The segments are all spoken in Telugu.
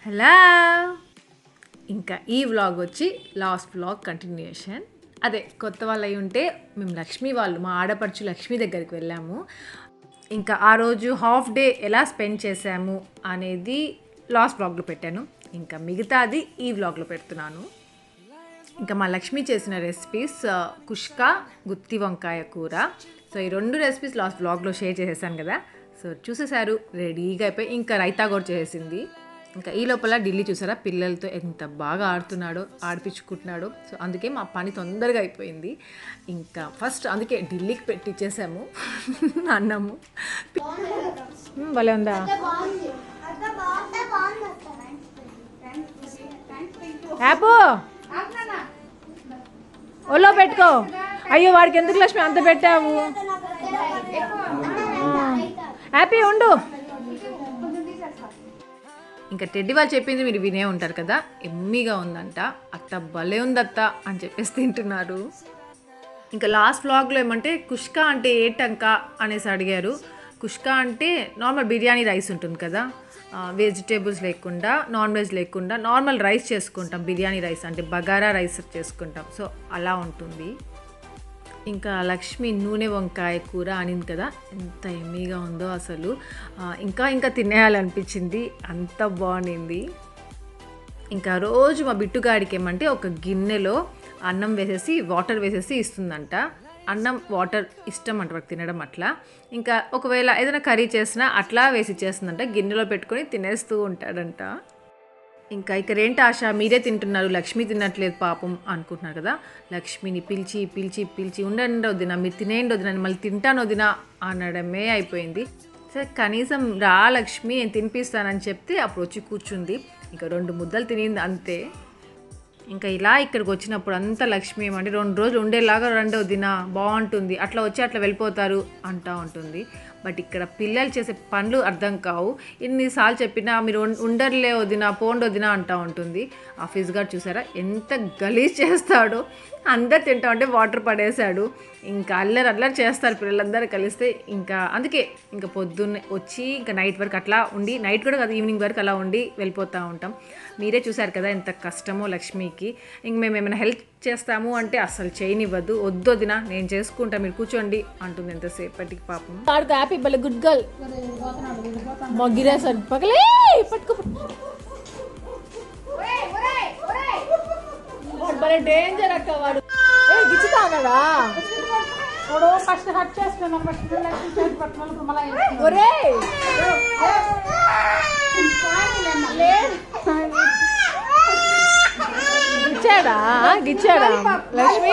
హలో ఇంకా ఈ వ్లాగ్ వచ్చి లాస్ట్ వ్లాగ్ కంటిన్యూషన్ అదే కొత్త వాళ్ళు అయి ఉంటే మేము లక్ష్మి వాళ్ళు మా ఆడపడుచు లక్ష్మి దగ్గరికి వెళ్ళాము ఇంకా ఆ రోజు హాఫ్ డే ఎలా స్పెండ్ చేశాము అనేది లాస్ట్ వ్లాగ్లో పెట్టాను ఇంకా మిగతాది ఈ వ్లాగ్లో పెడుతున్నాను ఇంకా మా లక్ష్మి చేసిన రెసిపీస్ ఆ, కుష్క గుత్తి వంకాయ కూర సో ఈ రెండు రెసిపీస్ లాస్ట్ బ్లాగ్లో షేర్ చేసేసాను కదా సో చూసేసారు రెడీగా అయిపోయి ఇంకా రైతా కూడా చేసింది ఇంకా ఈ లోపల ఢిల్లీ చూసారా పిల్లలతో ఎంత బాగా ఆడుతున్నాడో ఆడిపించుకుంటున్నాడో సో అందుకే మా పని తొందరగా అయిపోయింది ఇంకా ఫస్ట్ అందుకే ఢిల్లీకి పెట్టించేసాము అన్నము మ్మ్, భలే ఉందా యాపో ఒళ్ళో పెట్టుకో అయ్యో వాడికి ఎందుకు లక్ష్మి అంత పెట్టావు హ్యాపీ ఉండు ఇంకా టెడ్డి వాళ్ళు చెప్పింది మీరు వినే ఉంటారు కదా ఎమ్మిగా ఉందంట అత్త భలే ఉందత్త అని చెప్పేసి తింటున్నారు ఇంకా లాస్ట్ వ్లాగ్లో ఏమంటే కుష్క అంటే ఏటంక అనేసి అడిగారు కుష్క అంటే నార్మల్ బిర్యానీ రైస్ ఉంటుంది కదా వెజిటేబుల్స్ లేకుండా నాన్ వెజ్ లేకుండా నార్మల్ రైస్ చేసుకుంటాం బిర్యానీ రైస్ అంటే బగారా రైస్ చేసుకుంటాం సో అలా ఉంటుంది ఇంకా లక్ష్మి నూనె వంకాయ కూర అనింది కదా ఎంత ఎమ్మీగా ఉందో అసలు ఆ, ఇంకా ఇంకా తినేయాలనిపించింది అంత బాగుండింది ఇంకా రోజు మా బిట్టుగాడికి ఏమంటే ఒక గిన్నెలో అన్నం వేసేసి వాటర్ వేసేసి ఇస్తుందంట అన్నం వాటర్ ఇష్టం అంట వాడికి తినడం అట్లా ఇంకా ఒకవేళ ఏదైనా కర్రీ చేసినా అట్లా వేసి ఇచ్చేస్తుందంట గిన్నెలో పెట్టుకొని తినేస్తూ ఉంటాడంట ఇంకా ఇక్కడ ఏంటి ఆశ మీరే తింటున్నారు లక్ష్మి తినట్లేదు పాపం అనుకుంటున్నారు కదా లక్ష్మిని పిలిచి పిలిచి పిలిచి ఉండండి వదిన మీరు తినేయండి వదిన నేను మళ్ళీ తింటాను వదిన అనడమే అయిపోయింది సరే కనీసం రా లక్ష్మి నేను తినిపిస్తానని చెప్తే అప్పుడు వచ్చి కూర్చుంది ఇంకా రెండు ముద్దలు తినింది అంతే ఇంకా ఇలా ఇక్కడికి వచ్చినప్పుడు అంతా లక్ష్మి ఏమంటే రెండు రోజులు ఉండేలాగా రెండో దిన బాగుంటుంది అట్లా వచ్చి అట్లా వెళ్ళిపోతారు అంటా ఉంటుంది బట్ ఇక్కడ పిల్లలు చేసే పనులు అర్థం కావు ఇన్నిసార్లు చెప్పినా మీరు ఉం- ఉండర్లే వదిన పోండి వదిన అంటా ఉంటుంది ఆఫీస్ గారు చూసారా ఎంత గలీజ్ చేస్తాడో అందరు తింటా ఉంటే వాటర్ పడేశాడు ఇంకా అల్లరి అల్లరి చేస్తారు పిల్లలందరూ కలిస్తే ఇంకా అందుకే ఇంకా పొద్దున్నే వచ్చి ఇంకా నైట్ వరకు అట్లా ఉండి నైట్ కూడా కాదు ఈవినింగ్ వరకు అలా ఉండి వెళ్ళిపోతూ ఉంటాం మీరే చూసారు కదా ఎంత కష్టమో లక్ష్మికి ఇంక మేము ఏమైనా హెల్ప్ చేస్తాము అంటే అసలు చేయనివ్వద్దు వద్దు వదిన నేను చేసుకుంటా మీరు కూర్చోండి అంటుంది ఎంతసేపటికి పాపం ఆడుకో హ్యాపీ భలే గుడ్ గర్ల్ మొగ్గిరేసాడు పగలే పట్టుకో వాడు భలే డేంజర్ అక్క వాడు ఏ గిచ్చుతా అన్నాడా వాడు ఫస్ట్ హట్ చేసుకున్నాం ఫస్ట్ లక్ష్మి చేసి పట్టుకున్నప్పుడు మళ్ళీ ఒరే గిచ్చాడా గిచ్చాడా లక్ష్మి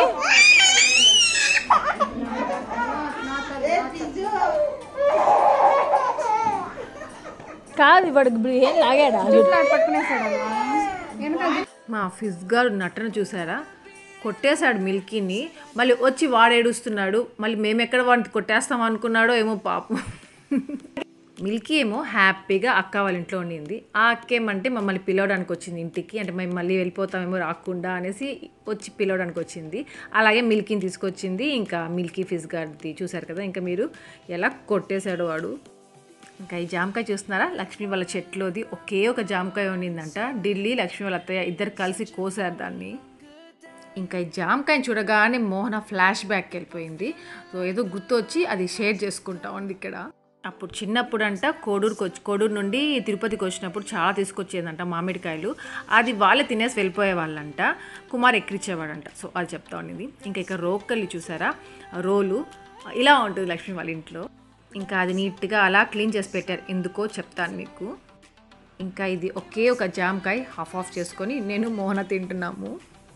కాదు వాడికి ఇప్పుడు ఏం లాగాడా పట్టుకునేసాడు వెనక మా ఫిజ్ గారు నటన చూసారా కొట్టేశాడు మిల్కీని మళ్ళీ వచ్చి వాడు ఏడుస్తున్నాడు మళ్ళీ మేము ఎక్కడ వాడిని కొట్టేస్తాం అనుకున్నాడో ఏమో పాపం మిల్కీ ఏమో హ్యాపీగా అక్క వాళ్ళ ఇంట్లో ఉండింది ఆ అక్క ఏమంటే మమ్మల్ని పిలవడానికి వచ్చింది ఇంటికి అంటే మేము మళ్ళీ వెళ్ళిపోతామేమో రాకుండా అనేసి వచ్చి పిలవడానికి వచ్చింది అలాగే మిల్కీని తీసుకొచ్చింది ఇంకా మిల్కీ ఫిజ్ గారిది చూసారు కదా ఇంకా మీరు ఎలా కొట్టేశాడు వాడు ఇంకా ఈ జామకాయ చూస్తున్నారా లక్ష్మి వాళ్ళ చెట్లోది ఒకే ఒక జామకాయ ఉండిందంట ఢిల్లీ లక్ష్మి వాళ్ళ అత్తయ్య ఇద్దరు కలిసి కోసారు దాన్ని ఇంకా ఈ జామకాయని చూడగానే మోహన ఫ్లాష్ బ్యాక్ వెళ్ళిపోయింది సో ఏదో గుర్తు వచ్చి అది షేర్ చేసుకుంటా ఉంది ఇక్కడ అప్పుడు చిన్నప్పుడు అంట కోడూరుకి వచ్చి కోడూరు నుండి తిరుపతికి వచ్చినప్పుడు చాలా తీసుకొచ్చేదంట మామిడికాయలు అది వాళ్ళే తినేసి వెళ్ళిపోయే వాళ్ళంట కుమార్ ఎక్కిరిచ్చేవాడంట సో అది చెప్తా ఉండింది ఇంకా ఇక్కడ రోకల్ని చూసారా రోలు ఇలా ఉంటుంది లక్ష్మి వాళ్ళ ఇంట్లో ఇంకా అది నీట్గా అలా క్లీన్ చేసి పెట్టారు ఎందుకో చెప్తాను మీకు ఇంకా ఇది ఒకే ఒక జామకాయ హాఫ్ ఆఫ్ చేసుకొని నేను మోహన తింటున్నాము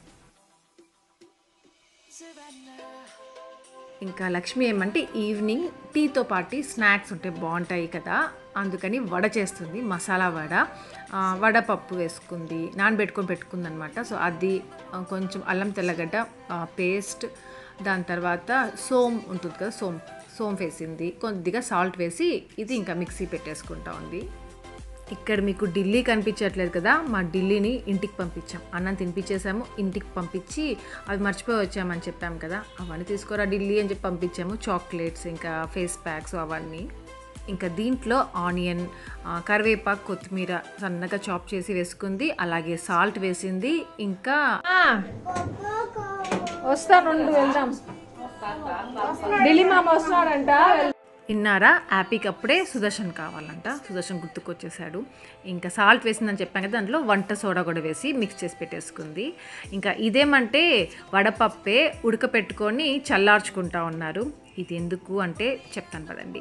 ఇంకా లక్ష్మి ఏమంటే ఈవినింగ్ టీతో పాటు స్నాక్స్ ఉంటే బాగుంటాయి కదా అందుకని వడ చేస్తుంది మసాలా వడ ఆ, వడపప్పు వేసుకుంది నానబెట్టుకొని పెట్టుకుంది అనమాట సో అది ఆ, కొంచెం అల్లం తెల్లగడ్డ పేస్ట్ దాని తర్వాత సోమ్ ఉంటుంది కదా సోమ్ సోమ్ వేసింది కొద్దిగా సాల్ట్ వేసి ఇది ఇంకా మిక్సీ పెట్టేసుకుంటా ఉంది ఇక్కడ మీకు ఢిల్లీ కనిపించట్లేదు కదా మా ఢిల్లీని ఇంటికి పంపించాం అన్నం తినిపించేసాము ఇంటికి పంపించి అవి మర్చిపోయి వచ్చామని చెప్పాము కదా అవన్నీ తీసుకోరా ఢిల్లీ అని చెప్పి పంపించాము చాక్లెట్స్ ఇంకా ఫేస్ ప్యాక్స్ అవన్నీ ఇంకా దీంట్లో ఆనియన్ ఆ, కరివేపాకు కొత్తిమీర సన్నగా చాప్ చేసి వేసుకుంది అలాగే సాల్ట్ వేసింది ఇంకా వస్తాను వెళ్దాం ఢిల్లీ మామ వస్తున్నాడంట విన్నారా యాపీకి అప్పుడే సుదర్శన్ కావాలంట సుదర్శన్ గుర్తుకొచ్చేసాడు ఇంకా సాల్ట్ వేసిందని చెప్పాను కదా దాంట్లో వంట సోడా కూడా వేసి మిక్స్ చేసి పెట్టేసుకుంది ఇంకా ఇదేమంటే వడపప్పే ఉడకపెట్టుకొని చల్లార్చుకుంటా ఉన్నారు ఇది ఎందుకు అంటే చెప్తాను పదండి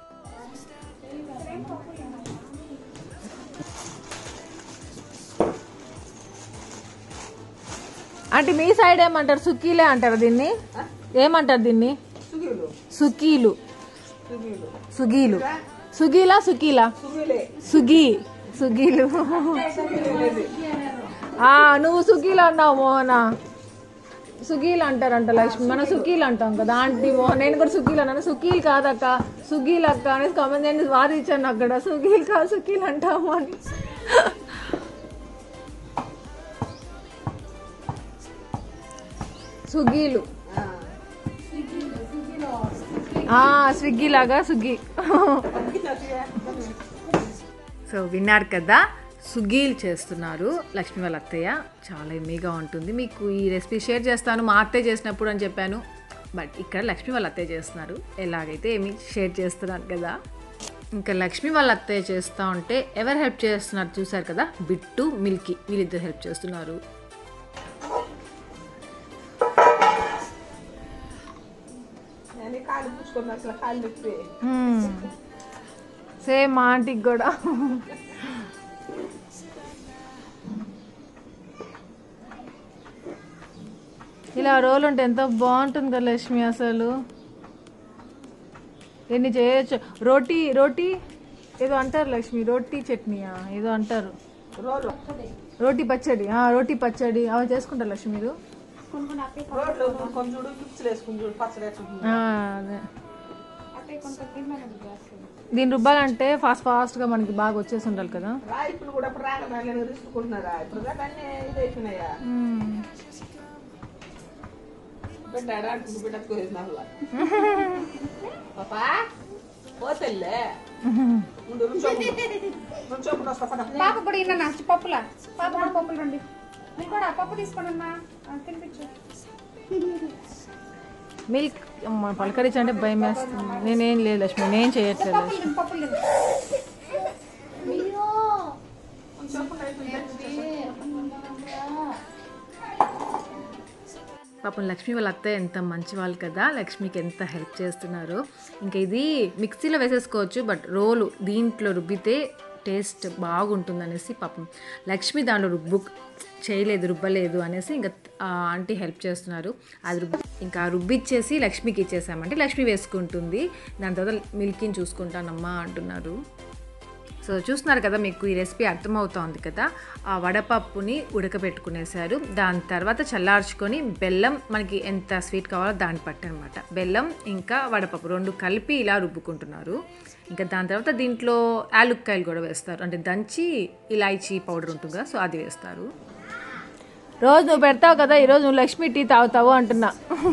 అంటే మీ సైడ్ ఏమంటారు సుకీలే అంటారు దీన్ని ఏమంటారు దీన్ని సుకీలు సుగీలు సుగీలా సుకీలా సుగీ సుగీలు ఆ నువ్వు సుగీలు అన్నావు మోహన సుగీలు అంటారంట లక్ష్మి మనం సుకీలు అంటాం కదా ఆంటీ మోహన్ నేను కూడా సుకీలు అన్నాను సుకీలు కాదక్క సుగీలు అక్క అనేసి కామెంట్ చేయండి వాదించాను అక్కడ సుగీలు కాదు సుకీలు అంటాము అని సుగీలు ఆ, స్విగ్గీ లాగా స్విగ్గీ సో విన్నారు కదా సుగీల్ చేస్తున్నారు లక్ష్మి వాళ్ళ అత్తయ్య చాలా ఎమ్మీగా ఉంటుంది మీకు ఈ రెసిపీ షేర్ చేస్తాను మా అత్తయ్య చేసినప్పుడు అని చెప్పాను బట్ ఇక్కడ లక్ష్మి వాళ్ళ అత్తయ్య చేస్తున్నారు ఎలాగైతే ఏమి షేర్ చేస్తున్నాను కదా ఇంకా లక్ష్మి వాళ్ళ అత్తయ్య చేస్తూ ఉంటే ఎవరు హెల్ప్ చేస్తున్నారు చూసారు కదా బిట్టు మిల్కీ వీళ్ళిద్దరు హెల్ప్ చేస్తున్నారు సేమ్ మా ఆంటీకి కూడా ఇలా రోల్ ఉంటే ఎంత బాగుంటుంది కదా లక్ష్మి అసలు ఎన్ని చేయొచ్చు రోటీ రోటీ ఏదో అంటారు లక్ష్మి రోటీ చట్నీయా ఏదో అంటారు రోటీ పచ్చడి ఆ, రోటీ పచ్చడి అవి చేసుకుంటారు లక్ష్మి మీరు ఆ, అదే దీని రుబ్బాలంటే ఫాస్ట్ ఫాస్ట్ గా మనకి బాగా వచ్చేసి ఉండాలి కదా ఇప్పుడు కూడా ఇప్పుడు రాగదాన్ని తీసుకుంటున్నారా ఇప్పుడు దాకా అన్ని ఇది అయిపోయినాయా మ్మ్. పెట్టాడా ఇప్పుడు పెట్టేసుకోలేదు పాపా పోతల్లే ముందు రుచోపు రుచోపు వస్తా పద పాప కూడా ఇన్న పప్పులా పాప కూడా పప్పులు రండి మీరు కూడా పప్పు తీసుకోండి అమ్మా ఆ, తినిపించు మిల్క్ అమ్మ, పలకరించి అంటే భయం వేస్తుంది నేనేం లేదు లక్ష్మి నేను చేయట్లేదు లక్ష్మి. తిను, పప్పులు తిను. పాపం లక్ష్మి వాళ్ళ అత్తయ్య ఎంత మంచి వాళ్ళు కదా లక్ష్మికి ఎంత హెల్ప్ చేస్తున్నారు ఇంకా ఇది మిక్సీలో వేసేసుకోవచ్చు బట్ రోలు దీంట్లో రుబ్బితే టేస్ట్ బాగుంటుంది అనేసి పాపం లక్ష్మి దాంట్లో రుబ్బు చేయలేదు రుబ్బలేదు అనేసి ఇంకా ఆ ఆంటీ హెల్ప్ చేస్తున్నారు అది రుబ్బి ఇంకా ఆ రుబ్బిచ్చేసి లక్ష్మికి ఇచ్చేసామంటే లక్ష్మి వేసుకుంటుంది దాని తర్వాత మిల్కీని చూసుకుంటానమ్మా అంటున్నారు సో చూస్తున్నారు కదా మీకు ఈ రెసిపీ అర్థమవుతోంది కదా ఆ వడపప్పుని ఉడకబెట్టుకునేసారు దాని తర్వాత చల్లార్చుకొని బెల్లం మనకి ఎంత స్వీట్ కావాలో దాన్ని పట్టి అనమాట బెల్లం ఇంకా వడపప్పు రెండు కలిపి ఇలా రుబ్బుకుంటున్నారు ఇంకా దాని తర్వాత దీంట్లో యాలుక్కాయలు కూడా వేస్తారు అంటే దంచి ఇలాచీ పౌడర్ ఉంటుంది కదా సో అది వేస్తారు రోజు నువ్వు పెడతావు కదా ఈరోజు నువ్వు లక్ష్మి టీ తాగుతావు అంటున్నా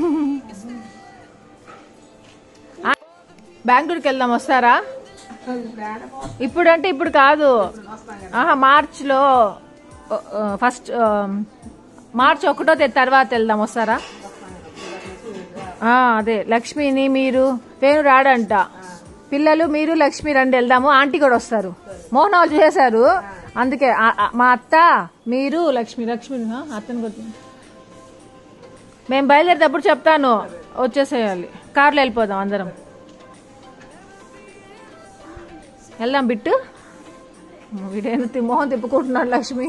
ఆ, బెంగళూరుకి వెళ్దాం వస్తారా ఇప్పుడు అంటే ఇప్పుడు కాదు ఆహా మార్చ్లో ఫస్ట్ మార్చ్ ఒకటో తేదీ తర్వాత వెళ్దాం వస్తారా ఆ, అదే లక్ష్మిని మీరు వేణు రాడంట పిల్లలు మీరు లక్ష్మి రండి వెళ్దాము ఆంటీ కూడా వస్తారు మోహన్ వాళ్ళు చేశారు అందుకే ఆ- ఆ- మా అత్త మీరు లక్ష్మి లక్ష్మి ఆ, అత్తని కూడా మేము బయలుదేరేటప్పుడు చెప్తాను వచ్చేసేయాలి కార్లో వెళ్ళిపోదాం అందరం వెళ్దాం బిట్టు వీడేను తి- మొహం తిప్పుకుంటున్నాడు లక్ష్మి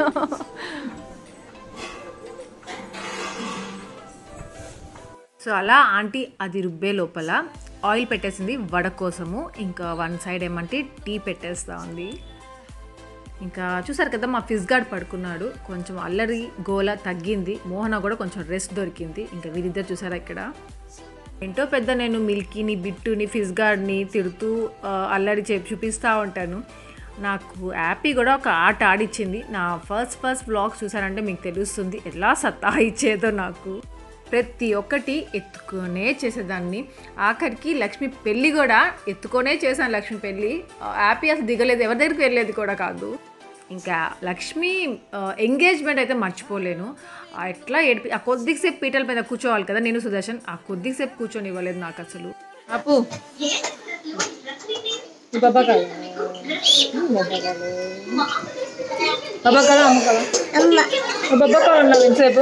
సో అలా ఆంటీ అది రుబ్బే లోపల ఆయిల్ పెట్టేసింది వడ కోసము ఇంకా వన్ సైడ్ ఏమంటే టీ పెట్టేస్తా ఉంది ఇంకా చూసారు కదా మా ఫిజ్ గార్డ్ పడుకున్నాడు కొంచెం అల్లరి గోల తగ్గింది మోహన కూడా కొంచెం రెస్ట్ దొరికింది ఇంకా వీరిద్దరు చూసారా ఇక్కడ ఏంటో పెద్ద నేను మిల్కీని బిట్టుని ఫిజ్ గార్డ్ని తిడుతూ ఆ, అల్లరి చేపి చూపిస్తూ ఉంటాను నాకు యాపీ కూడా ఒక ఆట ఆడిచ్చింది నా ఫస్ట్ ఫస్ట్ బ్లాగ్స్ చూసారంటే మీకు తెలుస్తుంది ఎలా సత్తా ఇచ్చేదో నాకు ప్రతి ఒక్కటి ఎత్తుకొనే చేసేదాన్ని ఆఖరికి లక్ష్మి పెళ్ళి కూడా ఎత్తుకొనే చేశాను లక్ష్మి పెళ్ళి హ్యాపీ అసలు దిగలేదు ఎవరి దగ్గరికి వెళ్ళేది కూడా కాదు ఇంకా లక్ష్మి ఎంగేజ్మెంట్ అయితే మర్చిపోలేను ఆ ఎట్లా ఏడిపి ఆ కొద్దిసేపు పీటల మీద కూర్చోవాలి కదా నేను సుదర్శన్ ఆ కొద్దిసేపు కూర్చొని ఇవ్వలేదు నాకు అసలు అప్పు బొబ్బకాలు బొబ్బకాలు అమ్మకాలు బొబ్బకాలు ఉన్నావు ఇంతసేపు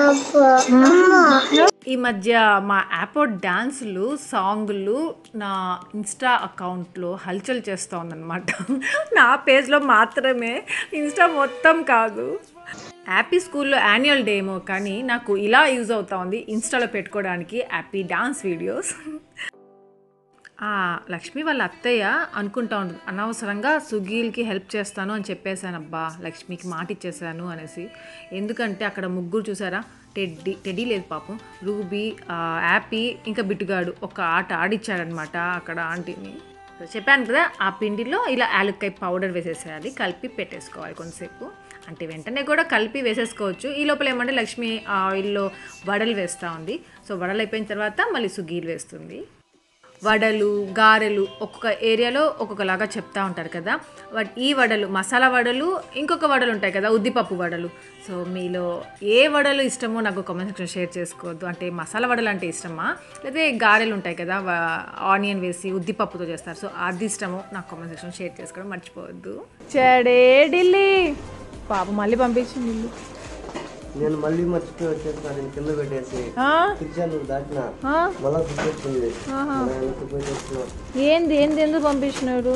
ఈ మధ్య మా యాపో డాన్సులు సాంగులు నా ఇన్స్టా అకౌంట్లో హల్చల్ చేస్తూ ఉందన్నమాట నా పేజ్లో మాత్రమే ఇన్స్టా మొత్తం కాదు హ్యాపీ స్కూల్లో యాన్యువల్ డే ఏమో కానీ నాకు ఇలా యూజ్ అవుతా ఉంది ఇన్స్టాలో పెట్టుకోవడానికి హ్యాపీ డాన్స్ వీడియోస్ ఆ లక్ష్మి వాళ్ళ అత్తయ్య అనుకుంటా ఉంటుంది అనవసరంగా సుగీల్కి హెల్ప్ చేస్తాను అని చెప్పేశాను అబ్బా లక్ష్మికి మాట ఇచ్చేసాను అనేసి ఎందుకంటే అక్కడ ముగ్గురు చూసారా టెడ్డీ టెడ్డీ లేదు పాపం రూబీ ఆ, యాపీ ఇంకా బిట్టుగాడు ఒక ఆట ఆడిచ్చాడనమాట అక్కడ ఆంటీని సో చెప్పాను కదా ఆ పిండిలో ఇలా యాలక్కాయ పౌడర్ వేసేసేయాలి కలిపి పెట్టేసుకోవాలి కొంతసేపు అంటే వెంటనే కూడా కలిపి వేసేసుకోవచ్చు ఈ లోపల ఏమంటే లక్ష్మి ఆయిల్లో వడలు వేస్తూ ఉంది సో వడలు అయిపోయిన తర్వాత మళ్ళీ సుగీలు వేస్తుంది వడలు గారెలు ఒక్కొక్క ఏరియాలో ఒక్కొక్కలాగా చెప్తా ఉంటారు కదా వడ్- ఈ వడలు మసాలా వడలు ఇంకొక వడలు ఉంటాయి కదా ఉద్దిపప్పు వడలు సో మీలో ఏ వడలు ఇష్టమో నాకు కామెంట్ సెక్షన్ షేర్ చేసుకోవద్దు అంటే మసాలా వడలు అంటే ఇష్టమా లేదా గారెలు ఉంటాయి కదా వ- ఆనియన్ వేసి ఉద్దిపప్పుతో చేస్తారు సో అది ఇష్టమో నాకు కామెంట్ సెక్షన్ షేర్ చేసుకోవడం మర్చిపోవద్దు చెడే ఢిల్లీ పాప మళ్ళీ పంపించింది ఇల్లు నేను మళ్ళీ మర్చిపోయి వచ్చేసిన నేను కింద పెట్టేసి ఆ? కిచెన్ దాటిన ఆ? మళ్ళా గుర్తొచ్చింది పోయి తెచ్చిన ఏంది ఏంది ఎందుకు పంపించినారు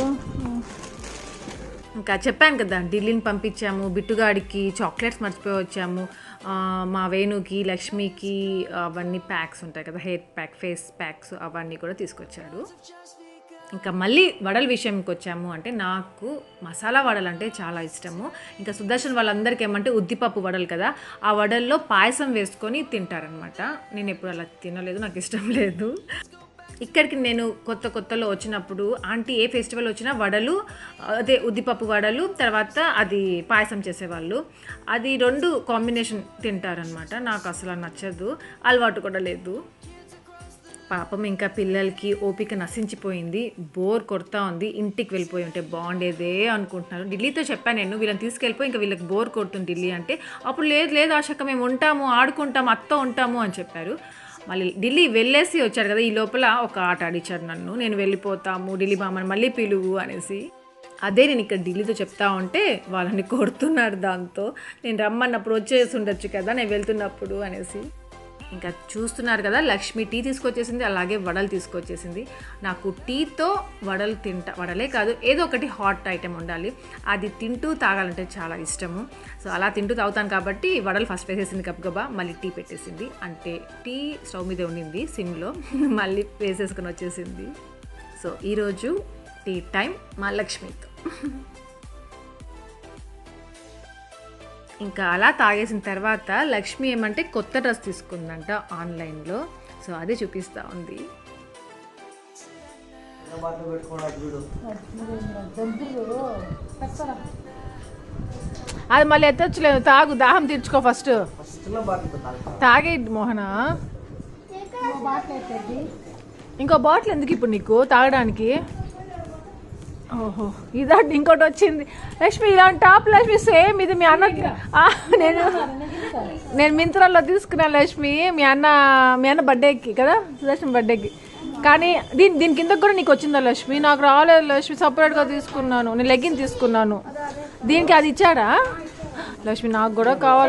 ఇంకా చెప్పాను కదా ఢిల్లీని పంపించాము బిట్టుగాడికి చాక్లెట్స్ మర్చిపోయి వచ్చాము ఆ, మా వేణుకి లక్ష్మికి అవన్నీ ప్యాక్స్ ఉంటాయి కదా హెయిర్ ప్యాక్ ఫేస్ ప్యాక్స్ అవన్నీ కూడా తీసుకొచ్చాడు ఇంకా మళ్ళీ వడల విషయంకి వచ్చాము అంటే నాకు మసాలా వడలు అంటే చాలా ఇష్టము ఇంకా సుదర్శన్ వాళ్ళందరికీ ఏమంటే ఉద్దిపప్పు వడలు కదా ఆ వడల్లో పాయసం వేసుకొని తింటారనమాట నేను ఎప్పుడు అలా తినలేదు నాకు ఇష్టం లేదు ఇక్కడికి నేను కొత్త కొత్తలో వచ్చినప్పుడు ఆంటీ ఏ ఫెస్టివల్ వచ్చినా వడలు అదే ఉద్దిపప్పు వడలు తర్వాత అది పాయసం చేసేవాళ్ళు అది రెండు కాంబినేషన్ తింటారనమాట నాకు అసలు నచ్చదు అలవాటు కూడా లేదు పాపం ఇంకా పిల్లలకి ఓపిక నశించిపోయింది బోర్ కొడతా ఉంది ఇంటికి వెళ్ళిపోయి ఉంటే బాగుండేదే అనుకుంటున్నారు ఢిల్లీతో చెప్పాను నేను వీళ్ళని తీసుకెళ్ళిపోయి ఇంకా వీళ్ళకి బోర్ కొడుతుంది ఢిల్లీ అంటే అప్పుడు లేదు లేదు ఆశక్క మేము ఉంటాము ఆడుకుంటాము అత్త ఉంటాము అని చెప్పారు మళ్ళీ ఢిల్లీ వెళ్ళేసి వచ్చారు కదా ఈ లోపల ఒక ఆట ఆడిచ్చారు నన్ను నేను వెళ్ళిపోతాము ఢిల్లీ బామ్మని మళ్ళీ పిలువు అనేసి అదే నేను ఇక్కడ ఢిల్లీతో చెప్తా ఉంటే వాళ్ళని కొడుతున్నారు దాంతో నేను రమ్మన్నప్పుడు వచ్చేసి ఉండొచ్చు కదా నేను వెళ్తున్నప్పుడు అనేసి ఇంకా చూస్తున్నారు కదా లక్ష్మి టీ తీసుకొచ్చేసింది అలాగే వడలు తీసుకొచ్చేసింది నాకు టీతో వడలు తింటా వడలే కాదు ఏదో ఒకటి హాట్ ఐటెం ఉండాలి అది తింటూ తాగాలంటే చాలా ఇష్టము సో అలా తింటూ తాగుతాను కాబట్టి వడలు ఫస్ట్ వేసేసింది గబగబా మళ్ళీ టీ పెట్టేసింది అంటే టీ స్టవ్ మీద ఉండింది సిమ్లో మళ్ళీ వేసేసుకొని వచ్చేసింది సో ఈరోజు టీ టైం మా లక్ష్మితో ఇంకా అలా తాగేసిన తర్వాత లక్ష్మి ఏమంటే కొత్త డ్రెస్ తీసుకుందంట ఆన్లైన్లో సో అదే చూపిస్తూ ఉంది బాటలో పెట్టుకోవడానికి వీడు అది మళ్ళీ ఎత్తొచ్చులేదు తాగు దాహం తీర్చుకో ఫస్ట్ ఫస్ట్ చిన్న బాటిల్ తాగుతా తాగే మోహన ఇంకో బాటిల్ ఎందుకు ఇప్పుడు నీకు తాగడానికి ఓహో ఇదా ఇంకోటి వచ్చింది లక్ష్మి ఇలాంటి టాప్ లక్ష్మి సేమ్ ఇది మీ అన్న ఆ, నేను నేను మింత్రాల్లో తీసుకున్నాను లక్ష్మి మీ అన్న మీ అన్న బర్త్డేకి కదా సుదర్శన్ బర్త్డేకి కానీ దీని దీని కింద కూడా నీకు వచ్చిందా లక్ష్మి నాకు రాలేదు లక్ష్మి సపరేట్గా తీసుకున్నాను నేను లెగ్గిన్ తీసుకున్నాను దీనికి అది ఇచ్చాడా లక్ష్మి నాకు కూడా కావాలి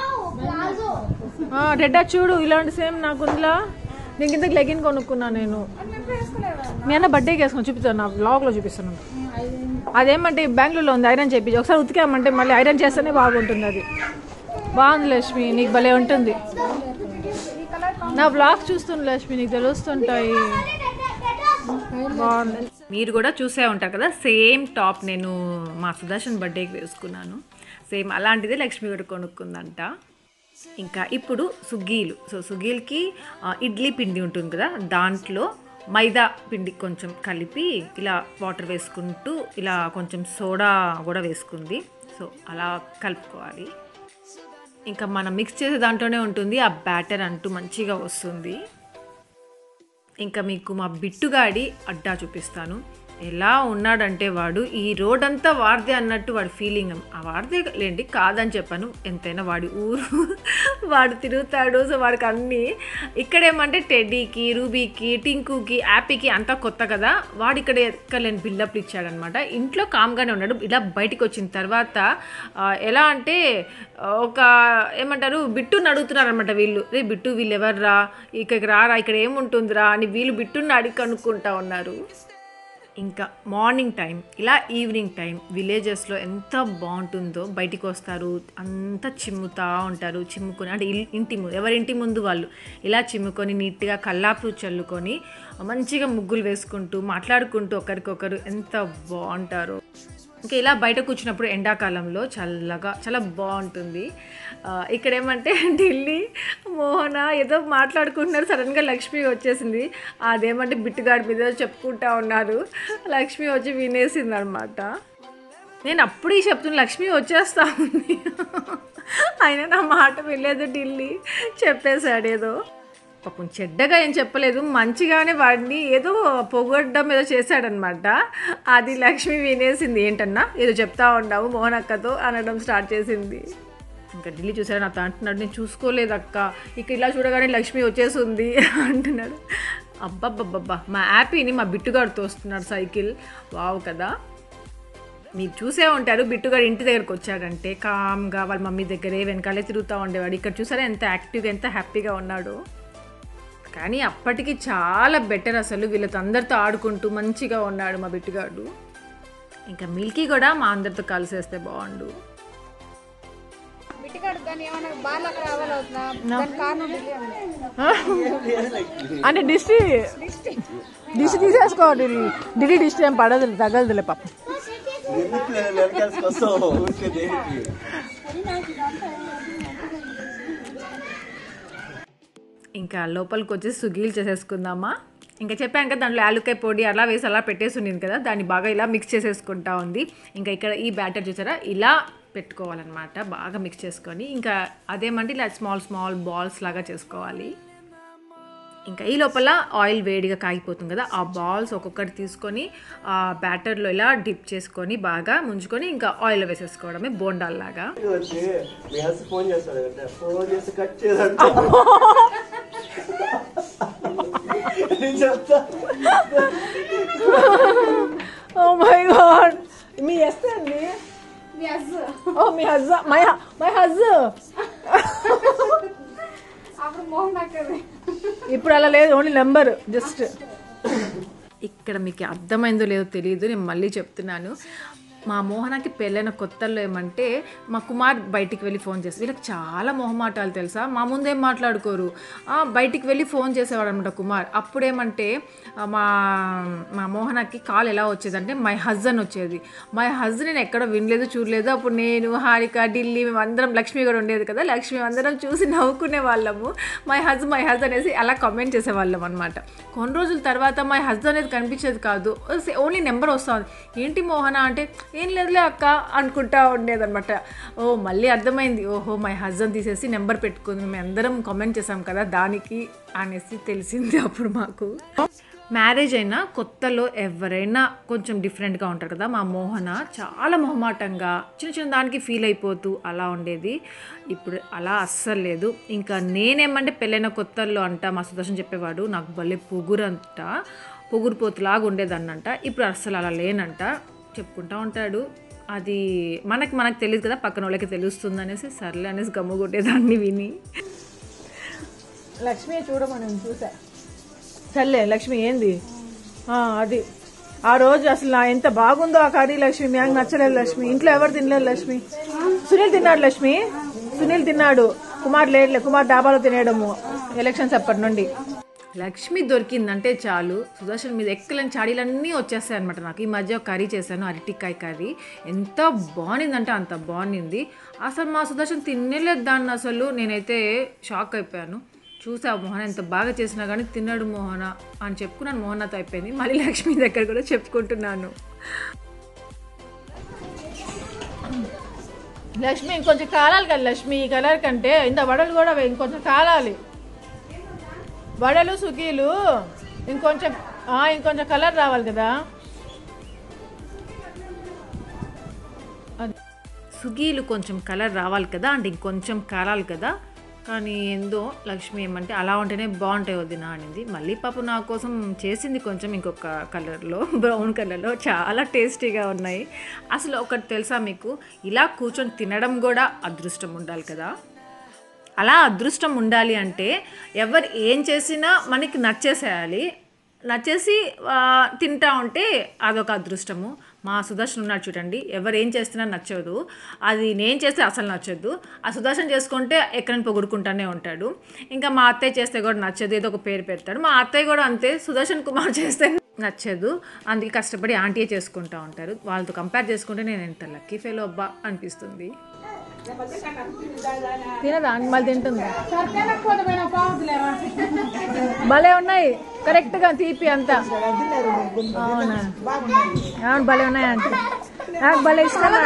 రెడ్డా చూడు ఇలాంటి సేమ్ నాకు ఉందిలా దీని కింద లెగిన్ కొనుక్కున్నాను నేను మీ అన్న బర్త్డేకి వేసుకొని చూపిస్తాను నా బ్లాగ్లో చూపిస్తాను అదేమంటే బెంగళూరులో ఉంది ఐరన్ చేపించి ఒకసారి ఉతికామంటే మళ్ళీ ఐరన్ చేస్తేనే బాగుంటుంది అది బాగుంది లక్ష్మి నీకు భలే ఉంటుంది నా బ్లాగ్ చూస్తుంది లక్ష్మి నీకు తెలుస్తుంటాయి బాగుంది మీరు కూడా చూసే ఉంటారు కదా సేమ్ టాప్ నేను మా సుదర్శన్ బర్త్డేకి వేసుకున్నాను సేమ్ అలాంటిదే లక్ష్మి కూడా కొనుక్కుందంట ఇంకా ఇప్పుడు సుగ్గీలు సో సుగ్గీలకి ఆ, ఇడ్లీ పిండి ఉంటుంది కదా దాంట్లో మైదా పిండి కొంచెం కలిపి ఇలా వాటర్ వేసుకుంటూ ఇలా కొంచెం సోడా కూడా వేసుకుంది సో అలా కలుపుకోవాలి ఇంకా మనం మిక్స్ చేసే దాంట్లోనే ఉంటుంది ఆ బ్యాటర్ అంటూ మంచిగా వస్తుంది ఇంకా మీకు మా బిట్టుగాడి అడ్డా చూపిస్తాను ఎలా ఉన్నాడంటే వాడు ఈ రోడ్ అంతా వాడిదే అన్నట్టు వాడి ఫీలింగ్ ఆ వాడిదే లేండి కాదని చెప్పాను ఎంతైనా వాడి ఊరు వాడు తిరుగుతాడు సో వాడికి అన్నీ ఇక్కడేమంటే టెడ్డీకి రూబీకి టింకుకి యాపీకి అంతా కొత్త కదా వాడు ఇక్కడ ఎక్కలేని బిల్డప్లు ఇచ్చాడనమాట ఇంట్లో కామ్గానే ఉన్నాడు ఇలా బయటికి వచ్చిన తర్వాత ఆ, ఎలా అంటే ఆ, ఒక ఏమంటారు బిట్టుని అడుగుతున్నారు అనమాట వీళ్ళు రే బిట్టు వీళ్ళు ఎవర్రా ఇక్కడికి రారా ఇక్కడ ఏముంటుందిరా అని వీళ్ళు బిట్టుని అడిగి కనుక్కుంటా ఉన్నారు ఇంకా మార్నింగ్ టైం ఇలా ఈవినింగ్ టైం విలేజెస్లో ఎంత బాగుంటుందో బయటికి వస్తారు అంతా చిమ్ముతా ఉంటారు చిమ్ముకొని అంటే ఇల్- ఇంటి ముందు ఎవరింటి ముందు వాళ్ళు ఇలా చిమ్ముకొని నీట్గా కల్లాపు చల్లుకొని మంచిగా ముగ్గులు వేసుకుంటూ మాట్లాడుకుంటూ ఒకరికొకరు ఎంత బాగుంటారో ఇంకా ఇలా బయట కూర్చున్నప్పుడు ఎండాకాలంలో చల్లగా చాలా బాగుంటుంది ఆ, ఇక్కడ ఏమంటే ఢిల్లీ మోహన ఏదో మాట్లాడుకుంటున్నారు సడన్గా లక్ష్మి వచ్చేసింది అదేమంటే బిట్టుగాడి మీద చెప్పుకుంటా ఉన్నారు లక్ష్మి వచ్చి వినేసింది అనమాట నేను అప్పుడే చెప్తున్నా లక్ష్మి వచ్చేస్తా ఉంది అయినా నా మాట వినలేదు ఢిల్లీ చెప్పేశాడు ఏదో పాపం చెడ్డగా ఏం చెప్పలేదు మంచిగానే వాడిని ఏదో పొగడ్డం ఏదో చేశాడనమాట అది లక్ష్మి వినేసింది ఏంటన్నా ఏదో చెప్తా ఉన్నావు మోహన్ అక్కతో అనడం స్టార్ట్ చేసింది ఇంకా ఢిల్లీ చూసాడు నాతో అంటున్నాడు నేను చూసుకోలేదు అక్క ఇక ఇలా చూడగానే లక్ష్మి వచ్చేసింది అంటున్నాడు అబ్బబ్బబ్బబ్బా మా యాపీని మా బిట్టుగాడు తోస్తున్నాడు సైకిల్ వావ్ కదా మీరు చూసే ఉంటారు బిట్టుగాడు ఇంటి దగ్గరకు వచ్చాడంటే కామ్గా వాళ్ళ మమ్మీ దగ్గరే వెనకాలే తిరుగుతూ ఉండేవాడు ఇక్కడ చూసారా ఎంత యాక్టివ్గా ఎంత హ్యాపీగా ఉన్నాడు కానీ అప్పటికి చాలా బెటర్ అసలు వీళ్ళతో అందరితో ఆడుకుంటూ మంచిగా ఉన్నాడు మా బిట్టుగాడు ఇంకా మిల్కీ కూడా మా అందరితో కలిసేస్తే బాగుండు బిట్టుగాడు దాన్ని ఏమన్నా బార్లు అక్కడ రావాలవుతుందా దాని కారణం ఢిల్లీ ఉంది అంటే దిష్టి దిష్టి తీసేసుకో ఢిల్లీ ఢిల్లీ దిష్టి ఏం పడదు తగలదులే పాప ఎందుకు వెనకాల్సుకొస్తావు ఊరికే దేనికి ఇంకా లోపలికి వచ్చి సుగీలు చేసేసుకుందామా ఇంకా చెప్పాను కదా దాంట్లో యాలుకాయ పొడి అలా వేసి అలా పెట్టేసి ఉండింది కదా దాన్ని బాగా ఇలా మిక్స్ చేసేసుకుంటా ఉంది ఇంకా ఇక్కడ ఈ బ్యాటర్ చూసారా ఇలా పెట్టుకోవాలన్నమాట బాగా మిక్స్ చేసుకొని ఇంకా అదేమంటే ఇలా స్మాల్ స్మాల్ బాల్స్ లాగా చేసుకోవాలి ఇంకా ఈ లోపల ఆయిల్ వేడిగా కాగిపోతుంది కదా ఆ బాల్స్ ఒక్కొక్కటి తీసుకొని ఆ బ్యాటర్లో ఇలా డిప్ చేసుకొని బాగా ముంచుకొని ఇంకా ఆయిల్ వేసేసుకోవడమే బోండాల్లాగా వచ్చి మీ హస్ ఫోన్ చేస్తాడు కదా ఫోన్ చేసి కట్ చేయాలంటే నేను చెప్తా ఓ మై గాడ్ మీ ఎస్ అండి ఎస్ ఓ మీ హజ్ మై మై హజ్ అప్పుడు మోహన్ అక్కది ఇప్పుడు అలా లేదు ఓన్లీ నెంబర్ జస్ట్ ఇక్కడ మీకు అర్థమైందో లేదో తెలియదు నేను మళ్ళీ చెప్తున్నాను మా మోహనకి పెళ్ళైన కొత్తల్లో ఏమంటే మా కుమార్ బయటికి వెళ్ళి ఫోన్ చేసి వీళ్ళకి చాలా మొహమాటాలు తెలుసా మా ముందేం మాట్లాడుకోరు ఆ, బయటికి వెళ్ళి ఫోన్ చేసేవాడు అనమాట కుమార్ అప్పుడేమంటే ఆ, మా మా మోహనకి కాల్ ఎలా వచ్చేదంటే మై హస్బెండ్ వచ్చేది మై హస్బెండ్ నేను ఎక్కడ వినలేదు చూడలేదు అప్పుడు నేను హారిక ఢిల్లీ మేము అందరం లక్ష్మి కూడా ఉండేది కదా లక్ష్మి అందరం చూసి నవ్వుకునే వాళ్ళము మై హజ్ మై హజ్ అనేసి అలా కామెంట్ చేసేవాళ్ళం అనమాట కొన్ని రోజుల తర్వాత మై హజ్ అనేది కనిపించేది కాదు ఓన్లీ నెంబర్ వస్తుంది ఏంటి మోహన అంటే ఏం లేదులే అక్క అనుకుంటా ఉండేదన్నమాట ఓ మళ్ళీ అర్థమైంది ఓహో మై హస్బెండ్ తీసేసి నెంబర్ పెట్టుకుంది మేము అందరం కామెంట్ చేసాం కదా దానికి అనేసి తెలిసింది అప్పుడు మాకు మ్యారేజ్ అయినా కొత్తలో ఎవరైనా కొంచెం డిఫరెంట్గా ఉంటారు కదా మా మోహన చాలా మొహమాటంగా చిన్న చిన్న దానికి ఫీల్ అయిపోతూ అలా ఉండేది ఇప్పుడు అలా అస్సలు లేదు ఇంకా నేనేమంటే పెళ్ళైన కొత్తల్లో అంట మా సుదర్శన్ చెప్పేవాడు నాకు భలే పొగురంట పొగురు పోతులాగా ఉండేదన్నంట ఇప్పుడు అస్సలు అలా లేనంట చెప్పుకుంటా ఉంటాడు అది మనకి మనకు తెలియదు కదా పక్కన వాళ్ళకి తెలుస్తుంది అనేసి సర్లే అనేసి గమ్ము కొట్టేదాన్ని విని లక్ష్మి చూడమని చూసా సర్లే లక్ష్మి ఏంది ఆ, అది ఆ రోజు అసలు నా ఎంత బాగుందో ఆ కర్రీ లక్ష్మి నాకు నచ్చలేదు లక్ష్మి ఇంట్లో ఎవరు తినలేదు లక్ష్మి సునీల్ తిన్నాడు లక్ష్మి సునీల్ తిన్నాడు కుమార్ లేడులే కుమార్ డాబాలో తినేయడము ఎలక్షన్స్ అప్పటి నుండి లక్ష్మి దొరికిందంటే చాలు సుదర్శన్ మీద ఎక్కలేని చాడీలన్నీ వచ్చేస్తాయి అనమాట నాకు ఈ మధ్య ఒక కర్రీ చేశాను అరటికాయ కర్రీ ఎంత బాగుండిందంటే అంత బాగుండింది అసలు మా సుదర్శన్ తినలేదు దాన్ని అసలు నేనైతే షాక్ అయిపోయాను చూసా మోహన ఎంత బాగా చేసినా కానీ తిన్నాడు మోహన అని చెప్పుకున్నాను మోహనతో అయిపోయింది మళ్ళీ లక్ష్మి దగ్గర కూడా చెప్పుకుంటున్నాను లక్ష్మి ఇంకొంచెం కాలాలి కదా లక్ష్మి ఈ కలర్ కంటే ఇంత వడలు కూడా వే- ఇంకొంచెం కాలాలి వడలు సుఖీలు ఇంకొంచెం ఆ, ఇంకొంచెం కలర్ రావాలి కదా సుగీలు కొంచెం కలర్ రావాలి కదా అంటే ఇంకొంచెం కారాలి కదా కానీ ఏందో లక్ష్మి ఏమంటే అలా ఉంటేనే బాగుంటాయి వదిన అనింది మళ్ళీ పాప నా కోసం చేసింది కొంచెం ఇంకొక కలర్లో బ్రౌన్ కలర్లో చాలా టేస్టీగా ఉన్నాయి అసలు ఒకటి తెలుసా మీకు ఇలా కూర్చొని తినడం కూడా అదృష్టం ఉండాలి కదా అలా అదృష్టం ఉండాలి అంటే ఎవరు ఏం చేసినా మనకి నచ్చేసేయాలి నచ్చేసి ఆ, తింటా ఉంటే అదొక అదృష్టము మా సుదర్శన్ ఉన్నాడు చూడండి ఎవరు ఏం చేస్తున్నా నచ్చదు అది నేను చేస్తే అసలు నచ్చదు ఆ సుదర్శన్ చేసుకుంటే ఎక్కడని పొగుడుకుంటానే ఉంటాడు ఇంకా మా అత్తయ్య చేస్తే కూడా నచ్చదు ఏదో ఒక పేరు పెడతాడు మా అత్తయ్య కూడా అంతే సుదర్శన్ కుమార్ చేస్తే నచ్చదు అందుకే కష్టపడి ఆంటీయే చేసుకుంటా ఉంటారు వాళ్ళతో కంపేర్ చేసుకుంటే నేను ఎంత లక్కీ ఫెయిల్ అబ్బా అనిపిస్తుంది తినదా మళ్ళీ తింటుందా తినకపోతే పోయినా పోవద్దులేరా భలే ఉన్నాయి కరెక్ట్ గా తీపి అంతా అవునా అవును భలే ఉన్నాయి అంటే నాకు భలే ఇష్టం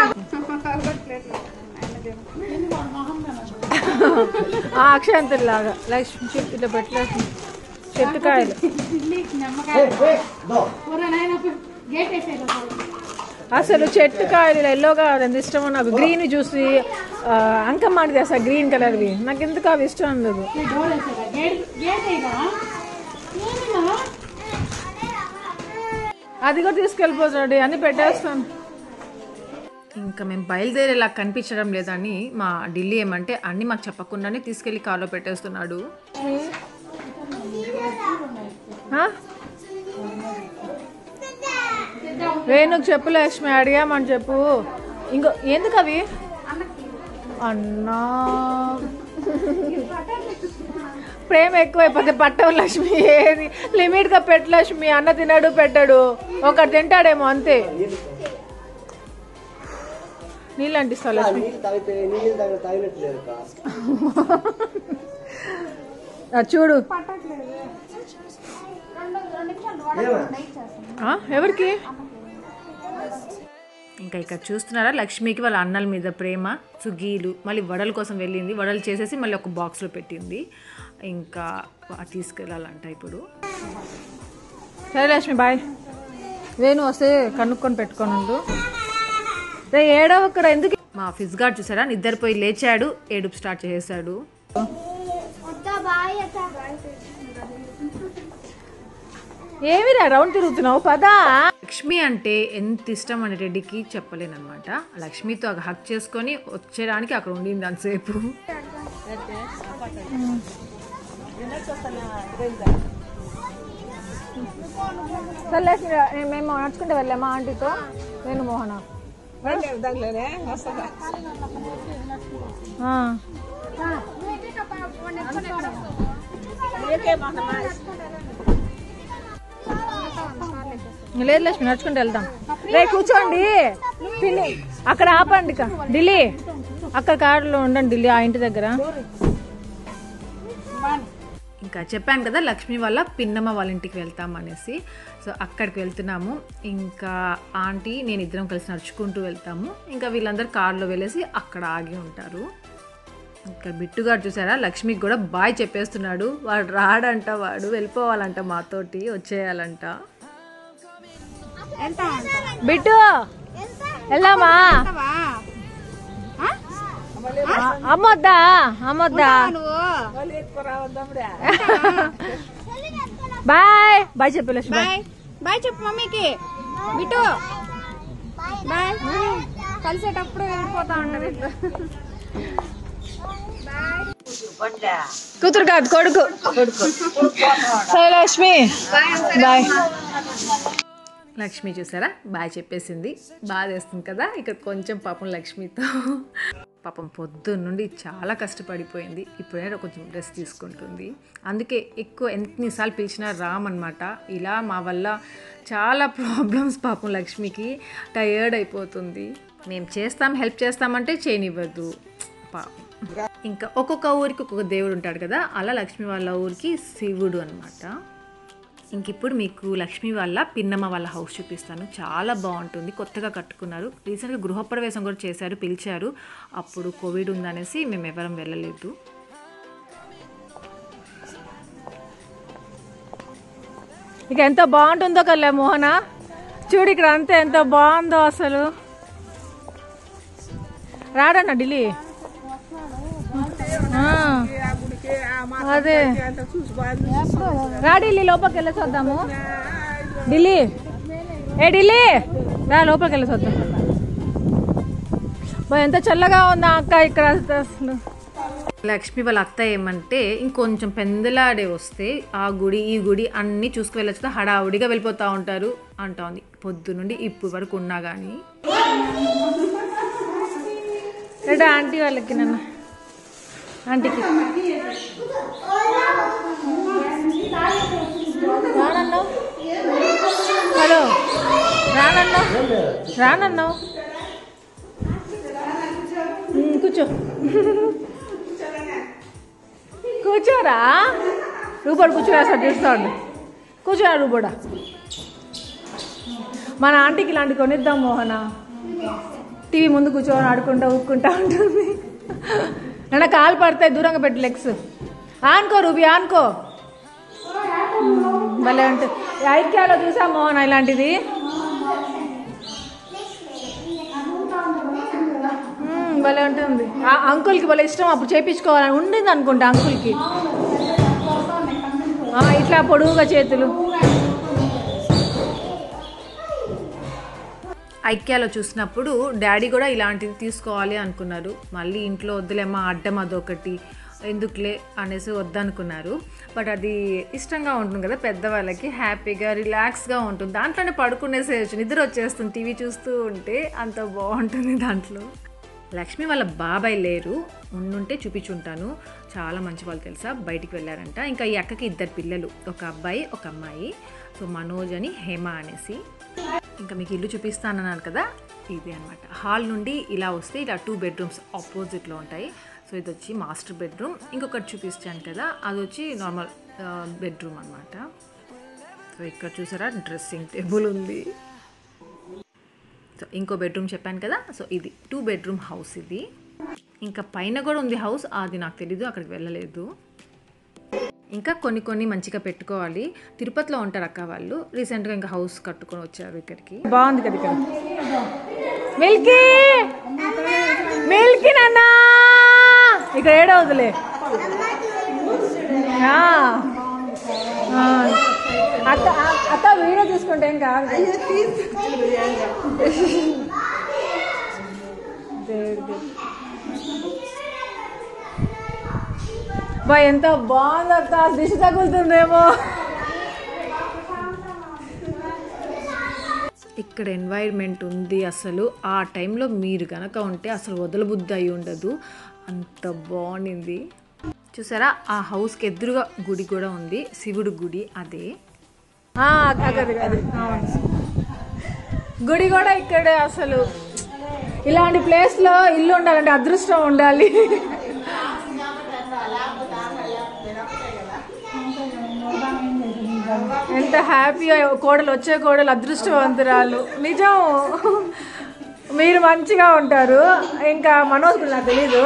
ఆ అక్షంతులు లాగా లక్ష్మి చెట్టు ఇట్లా పెట్టలేదు చెట్టు కాయలు గేట్ వేసేది అసలు చెట్టు కాయలు ఎల్లోగా ఎంత ఇష్టమో నాకు గ్రీన్ చూసి ఆ, అంకమ్మాడిది అసలు గ్రీన్ కలర్వి నాకు ఎందుకు అవి ఇష్టం ఉండదు డోర్ వేసేదా గేట్ గేట్ వేయగా ఏమిరా అది కూడా తీసుకెళ్ళిపోతాడు అన్ని పెట్టేస్తాను ఇంకా మేము బయలుదేరేలా కనిపించడం లేదని మా ఢిల్లీ ఏమంటే అన్నీ మాకు చెప్పకుండానే తీసుకెళ్ళి కార్లో పెట్టేస్తున్నాడు ఆ? వేణుకు చెప్పు లక్ష్మి అడిగామని చెప్పు ఇంకో ఎందుకు అవి అన్నా ప్రేమ ఎక్కువైపోతే పట్టవు లక్ష్మి ఏది లిమిట్గా పెట్టు లక్ష్మి అన్న తినడు పెట్టాడు ఒకటి తింటాడేమో అంతే నీళ్ళు అంటిస్తావు లక్ష్మి నీళ్ళు తాగితే నీళ్ళు తాగి తాగినట్లేదు కా అది చూడు ఆ, ఎవరికి ఇంకా ఇక్కడ చూస్తున్నారా లక్ష్మికి వాళ్ళ అన్నల మీద ప్రేమ సుగీలు మళ్ళీ వడల కోసం వెళ్ళింది వడలు చేసేసి మళ్ళీ ఒక బాక్స్లో పెట్టింది ఇంకా అది తీసుకెళ్ళాలంట ఇప్పుడు సరే లక్ష్మి బాయ్ వేణు వస్తే కనుక్కొని పెట్టుకొని ఉండు రే ఏడవక్కడ ఎందుకు మా ఫిజ్ గార్డ్ చూసారా నిద్రపోయి లేచాడు ఏడుపు స్టార్ట్ చేసేసాడు ఏమిరా రౌండ్ తిరుగుతున్నావు పదా లక్ష్మి అంటే ఎంత ఇష్టం అని రెడ్డికి చెప్పలేనమాట లక్ష్మితో హక్ చేసుకొని వచ్చేయడానికి అక్కడ ఉండింది అంతసేపు సరే లక్ష్మి రా- మేము నడుచుకుంటే వెళ్ళామా ఆంటీతో వేణు మోహన దగ్గరనే వస్తుందా ఆ. లేదు లక్ష్మి నడుచుకుంటూ వెళ్దాం రే కూర్చోండి పిల్లి అక్కడ ఆపండి ఇక. ఢిల్లీ అక్కడ కారులో ఉండండి ఢిల్లీ ఆ ఇంటి దగ్గర ఇంకా చెప్పాను కదా లక్ష్మి వాళ్ళ పిన్నమ్మ వాళ్ళ ఇంటికి వెళ్తాం అనేసి సో అక్కడికి వెళ్తున్నాము ఇంకా ఆంటీ నేను ఇద్దరం కలిసి నడుచుకుంటూ వెళ్తాము ఇంకా వీళ్ళందరూ కార్లో వెళ్ళేసి అక్కడ ఆగి ఉంటారు ఇంకా బిట్టుగాడు చూసారా లక్ష్మికి కూడా బాయ్ చెప్పేస్తున్నాడు వాడు రాడంట వాడు వెళ్ళిపోవాలంట మాతోటి వచ్చేయాలంట బిట్టు వెళ్దామా ఆ, అమ్మొద్దా అమ్మొద్దా బాయ్ బాయ్ చెప్పు లక్ష్మి బాయ్ బాయ్ బాయ్ చెప్పు మమ్మీకి బిట్టు బాయ్ కలిసేటప్పుడు వెళ్ళిపోతా ఉంటది కూతురు కాదు కొడుకు సరే లక్ష్మి బాయ్ లక్ష్మి చూసారా బాయ్ చెప్పేసింది బాధ వేస్తుంది కదా ఇక్కడ కొంచెం పాపం లక్ష్మితో పాపం పొద్దున్న నుండి చాలా కష్టపడిపోయింది ఇప్పుడే కొంచెం రెస్ట్ తీసుకుంటుంది అందుకే ఎక్కువ ఎన్నిసార్లు పిలిచినా రామన్నమాట ఇలా మా వల్ల చాలా ప్రాబ్లమ్స్ పాపం లక్ష్మికి టయర్డ్ అయిపోతుంది మేము చేస్తాం హెల్ప్ చేస్తామంటే చేయనివ్వద్దు పాపం ఇంకా ఒక్కొక్క ఊరికి ఒక్కొక్క దేవుడు ఉంటాడు కదా అలా లక్ష్మి వాళ్ళ ఊరికి శివుడు అనమాట ఇంక ఇప్పుడు మీకు లక్ష్మి వాళ్ళ పిన్నమ్మ వాళ్ళ హౌస్ చూపిస్తాను చాలా బాగుంటుంది కొత్తగా కట్టుకున్నారు రీసెంట్గా గృహప్రవేశం కూడా చేశారు పిలిచారు అప్పుడు కోవిడ్ ఉందనేసి మేము ఎవరం వెళ్ళలేదు ఇక ఎంత బాగుంటుందో కల్లా మోహన చూడు ఇక్కడ అంతా ఎంత బాగుందో అసలు రాడన్న ఢిల్లీ ఆ, అదే రా ఢిల్లీ లోపలికి వెళ్ళేసి వద్దాము ఢిల్లీ ఏ ఢిల్లీ రా లోపలికి వెళ్ళేసి వద్దాం బా, ఎంత చల్లగా ఉందా అక్క ఇక్కడ అసలు లక్ష్మి వాళ్ళ అత్త ఏమంటే ఇంకొంచెం పెందలాడే వస్తే ఆ గుడి ఈ గుడి అన్నీ చూసుకు వెళ్ళొచ్చు హడావుడిగా వెళ్ళిపోతూ ఉంటారు అంటోంది పొద్దు నుండి ఇప్పుడు వరకు ఉన్నా కానీ రెడీ ఆంటీ వాళ్ళకి నన్ను ఆంటీకి రానన్నావు హలో రానన్నావు రానన్నావు ఉమ్, కూర్చో కూర్చోరా రూపాడు కూర్చోరా సార్ చూస్తా ఉండు కూర్చోరా రూపాడా మన ఆంటీకి ఇలాంటి కొనిద్దాం మోహన టీవీ ముందు కూర్చొని ఆడుకుంటా ఊక్కుంటా ఉంటుంది నన్న కాలు పడతాయి దూరంగా పెట్టి లెగ్స్ ఆనుకో రూబీ ఆనుకో మ్మ్, భలే ఉంటుంది ఐక్యాలో చూసా మోహన్ ఇలాంటిది మ్మ్, భలే ఉంటుంది ఆ అంకుల్కి భలే ఇష్టం అప్పుడు చేయించుకోవాలని ఉండింది అనుకుంటా అంకుల్కి ఆ, ఇట్లా పొడువుగా చేతులు ఐక్యాలో చూసినప్పుడు డాడీ కూడా ఇలాంటిది తీసుకోవాలి అనుకున్నారు మళ్ళీ ఇంట్లో వద్దులేమ్మా అడ్డం అదొకటి ఎందుకులే అనేసి వద్దనుకున్నారు బట్ అది ఇష్టంగా ఉంటుంది కదా పెద్దవాళ్ళకి హ్యాపీగా రిలాక్స్గా ఉంటుంది దాంట్లోనే పడుకునేసేయచ్చు నిద్ర వచ్చేస్తుంది టీవీ చూస్తూ ఉంటే అంత బాగుంటుంది దాంట్లో లక్ష్మి వాళ్ళ బాబాయ్ లేరు ఉండుంటే చూపించుంటాను చాలా మంచి వాళ్ళు తెలుసా బయటికి వెళ్ళారంట ఇంకా ఈ అక్కకి ఇద్దరు పిల్లలు ఒక అబ్బాయి ఒక అమ్మాయి సో మనోజ్ అని హేమ అనేసి ఇంకా మీకు ఇల్లు చూపిస్తానన్నాను కదా ఇది అనమాట హాల్ నుండి ఇలా వస్తే ఇలా టూ బెడ్రూమ్స్ ఆపోజిట్లో ఉంటాయి సో ఇది వచ్చి మాస్టర్ బెడ్రూమ్ ఇంకొకటి చూపిస్తాను కదా అది వచ్చి నార్మల్ బెడ్రూమ్ అనమాట సో ఇక్కడ చూసారా డ్రెస్సింగ్ టేబుల్ ఉంది సో ఇంకో బెడ్రూమ్ చెప్పాను కదా సో ఇది టూ బెడ్రూమ్ హౌస్ ఇది ఇంకా పైన కూడా ఉంది హౌస్ అది నాకు తెలీదు అక్కడికి వెళ్ళలేదు ఇంకా కొన్ని కొన్ని మంచిగా పెట్టుకోవాలి తిరుపతిలో ఉంటారు అక్క వాళ్ళు రీసెంట్గా ఇంకా హౌస్ కట్టుకొని వచ్చారు ఇక్కడికి బాగుంది కదా ఇక్కడ మిల్కీ మిల్కీ నాన్న ఇక్కడ ఏడవదులే ఆ. ఆ. అక్క ఆ- అక్క వీడియో తీసుకుంటే ఏం కాదు దేవుడికి. బా ఎంత బాగుంది అక్క దిశ తగులుతుందేమో ఇక్కడ ఎన్వైర్న్మెంట్ ఉంది అసలు ఆ టైంలో మీరు గనక ఉంటే అసలు వదలబుద్ధి అయి ఉండదు అంత బాగుండింది చూసారా ఆ హౌస్కి ఎదురుగా గుడి కూడా ఉంది శివుడు గుడి అదే ఆ, అదే, అదే, అదే, అవును. గుడి కూడా ఇక్కడే అసలు ఇలాంటి ప్లేస్ లో ఇల్లు ఉండాలంటే అదృష్టం ఉండాలి ఎంత హ్యాపీగా కోడలు వచ్చే కోడలు అదృష్టవంతురాలు నిజం మీరు మంచిగా ఉంటారు ఇంకా మనోజ్ గురించి నాకు తెలీదు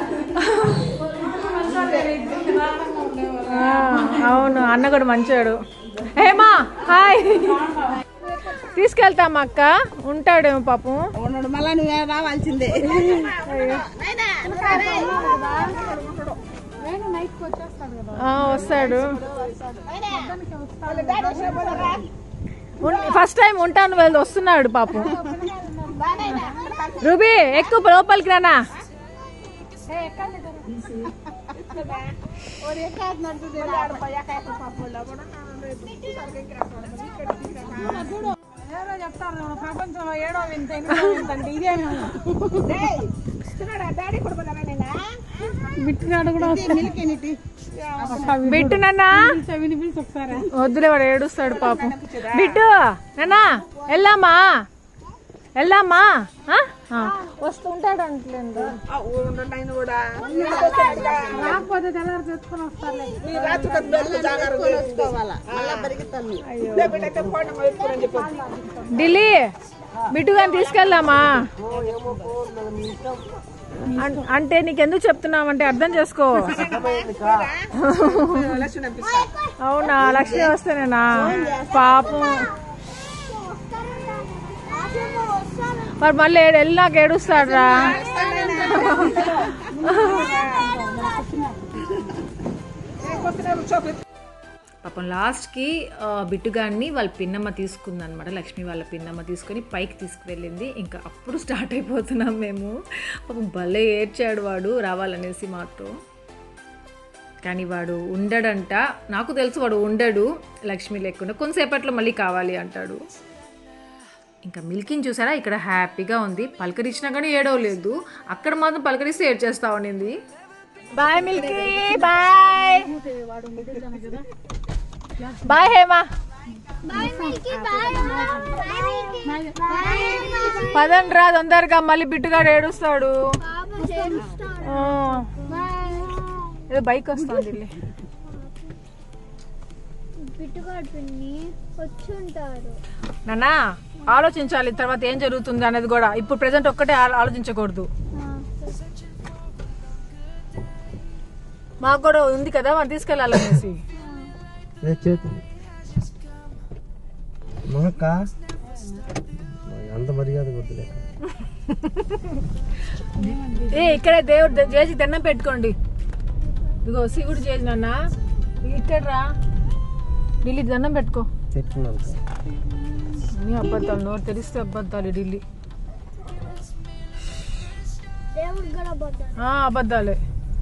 ఆ, అవును అన్న కూడా మంచాడు హేమా హాయ్ తీసుకెళ్తాం అక్క ఉంటాడేమో పాపం ఉన్నాడు మళ్ళా నువ్వే రావాల్సిందే ఆ, వస్తాడు ఫస్ట్ టైం ఉంటాను వెళ్ళి వస్తున్నాడు పాపం రూబీ ఎక్కువ లోపలికి రానా ప్రపంచంలో ఏడో వింత ఎనిమిదో వింత అంటే ఇదే బిట్టినాడు కూడా బిట్టు నాన్న వినిపించి ఒకసారి వద్దులే వాడు ఏడుస్తాడు పాపం బిట్టు నాన్న వెళ్ళామా వెళ్ళామా ఆ? ఆ, వస్తూ ఉంటాడు అంటలేదు ఆ, ఉండండి ఆయన కూడా రాకపోతే తెల్లారి తెచ్చుకొని వస్తారులే ఈ రాత్రి కొద్ది బెల్లు జాగారం చేసుకోవాలా బిడ్డైతే పోండి వేసుకుని చెప్పి ఢిల్లీ బిట్టుగాని తీసుకెళ్దామా అన్- అంటే నీకెందుకు చెప్తున్నామంటే అర్థం చేసుకో లక్ష్మి అనిపిస్తా అవునా లక్ష్మి వస్తేనేనా పాపం మరి మళ్ళీ ఏడు- వెళ్ళినాక ఏడుస్తాడ్రా పాపం లాస్ట్కి ఆ, బిట్టుగాన్ని వాళ్ళ పిన్నమ్మ తీసుకుందనమాట లక్ష్మి వాళ్ళ పిన్నమ్మ తీసుకొని పైకి తీసుకువెళ్ళింది ఇంకా అప్పుడు స్టార్ట్ అయిపోతున్నాం మేము పాపం భలే ఏడ్చాడు వాడు రావాలనేసి మాతో కానీ వాడు ఉండడంట నాకు తెలుసు వాడు ఉండడు లక్ష్మి లేకుండా కొంతసేపట్లో మళ్ళీ కావాలి అంటాడు ఇంకా మిల్కిని చూసారా ఇక్కడ హ్యాపీగా ఉంది పలకరించినా కానీ ఏడవలేదు అక్కడ మాత్రం పలకరిస్తే ఏడ్చేస్తా ఉండింది bye Milky bye bye Hema పదండి రా తొందరగా మళ్ళీ బిట్టుగాడు ఏడుస్తాడు ఆ. ఏదో బైక్ వస్తుంది పిట్టుగాడు పిన్ని వచ్చుంటారు నానా ఆలోచించాలి తర్వాత ఏం జరుగుతుంది అనేది కూడా ఇప్పుడు ప్రెసెంట్ ఒక్కటే ఆ- ఆలోచించకూడదు మాకు కూడా ఉంది కదా మనం తీసుకెళ్ళాలనేసి ఏ చేతి మాక అంత మర్యాద కొద్దులే ఏ ఇక్కడే దేవుడు ద- చేసి దండం పెట్టుకోండి ఇదిగో శివుడు చేసి నాన్న ఇక్కడ రా ఢిల్లీ దండం పెట్టుకో పెట్టుకున్నాను అన్ని అబద్ధాలు నోరు తెరిస్తే అబద్ధాలు ఢిల్లీ దేవుడు కూడా పోతాడు ఆ, అబద్ధాలే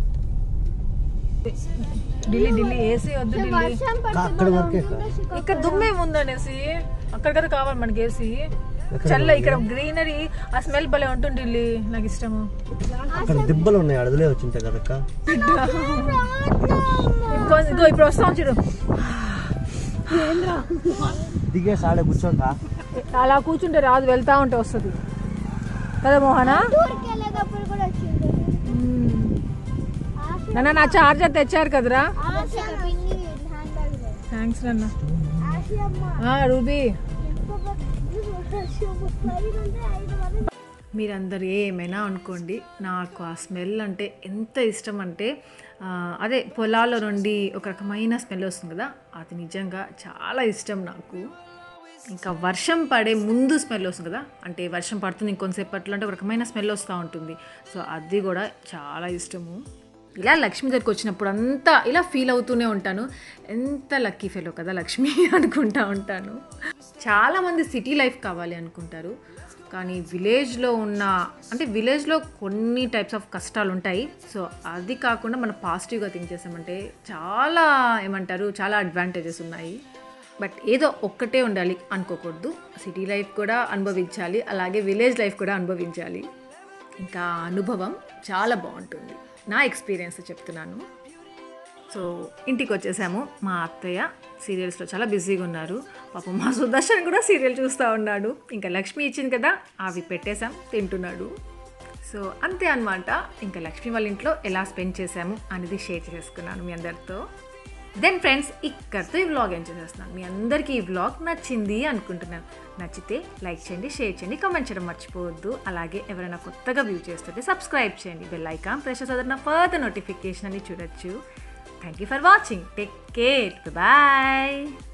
ఢిల్లీ ఢిల్లీ ఏసీ వద్దు ఢిల్లీ వర్షం అక్కడి వరకే కా. ఇక్కడ దుమ్మే ఉందనేసి అక్కడ కదా కావాలి మనకి ఏసీ చల్ల ఇక్కడ గ్రీనరీ ఆ స్మెల్ భలే ఉంటుంది ఢిల్లీ నాకు ఇష్టము అక్కడ దిబ్బలు ఉన్నాయి అడదులే వచ్చింటాయి కదక్క ఇంకో ఇదిగో ఇప్పుడు వస్తాం చూడు దిగేసి ఆడే కూర్చోక అలా కూర్చుంటే రాదు వెళ్తా ఉంటే వస్తుంది కదా మోహనా ఊరికి వెళ్ళేటప్పుడు కూడా వచ్చింది నాన్న నా చార్జర్ తెచ్చారు కదరా ఆశ పిన్ని హ్యాండ్ బ్యాగ్ లో థ్యాంక్స్ నాన్న ఆశ అమ్మ ఆ, రూబీ మీరందరూ ఏమైనా అనుకోండి నాకు ఆ స్మెల్ అంటే ఎంత ఇష్టం అంటే ఆ, అదే పొలాల నుండి ఒక రకమైన స్మెల్ వస్తుంది కదా అది నిజంగా చాలా ఇష్టం నాకు ఇంకా వర్షం పడే ముందు స్మెల్ వస్తుంది కదా అంటే వర్షం పడుతుంది ఇంకొంతసేపట్లో అంటే ఒక రకమైన స్మెల్ వస్తూ ఉంటుంది సో అది కూడా చాలా ఇష్టము ఇలా లక్ష్మి దగ్గరికి వచ్చినప్పుడు అంతా ఇలా ఫీల్ అవుతూనే ఉంటాను ఎంత లక్కీ ఫెలో కదా లక్ష్మి అనుకుంటా ఉంటాను చాలామంది సిటీ లైఫ్ కావాలి అనుకుంటారు కానీ విలేజ్లో ఉన్న అంటే విలేజ్లో కొన్ని టైప్స్ ఆఫ్ కష్టాలు ఉంటాయి సో అది కాకుండా మనం పాజిటివ్గా థింక్ చేసామంటే చాలా ఏమంటారు చాలా అడ్వాంటేజెస్ ఉన్నాయి బట్ ఏదో ఒక్కటే ఉండాలి అనుకోకూడదు సిటీ లైఫ్ కూడా అనుభవించాలి అలాగే విలేజ్ లైఫ్ కూడా అనుభవించాలి ఇంకా అనుభవం చాలా బాగుంటుంది నా ఎక్స్పీరియన్స్ చెప్తున్నాను సో ఇంటికి వచ్చేసాము మా అత్తయ్య సీరియల్స్లో చాలా బిజీగా ఉన్నారు పాపం మా సుదర్శన్ కూడా సీరియల్ చూస్తూ ఉన్నాడు ఇంకా లక్ష్మి ఇచ్చింది కదా అవి పెట్టేశాం తింటున్నాడు సో అంతే అన్నమాట ఇంకా లక్ష్మి వాళ్ళ ఇంట్లో ఎలా స్పెండ్ చేశాము అనేది షేర్ చేసుకున్నాను మీ అందరితో దెన్ ఫ్రెండ్స్ ఇక్కడితో ఈ వ్లాగ్ ఎంజాయ్ చేస్తున్నాను మీ అందరికీ ఈ వ్లాగ్ నచ్చింది అనుకుంటున్నాను నచ్చితే లైక్ చేయండి షేర్ చేయండి కామెంట్ చేయడం మర్చిపోవద్దు అలాగే ఎవరైనా కొత్తగా వ్యూ చేస్తుంటే సబ్స్క్రైబ్ చేయండి బెల్ ఐకాన్ ప్రెస్ చేస్తే నా ఫర్దర్ నోటిఫికేషన్ అని చూడొచ్చు thank you for watching take care bye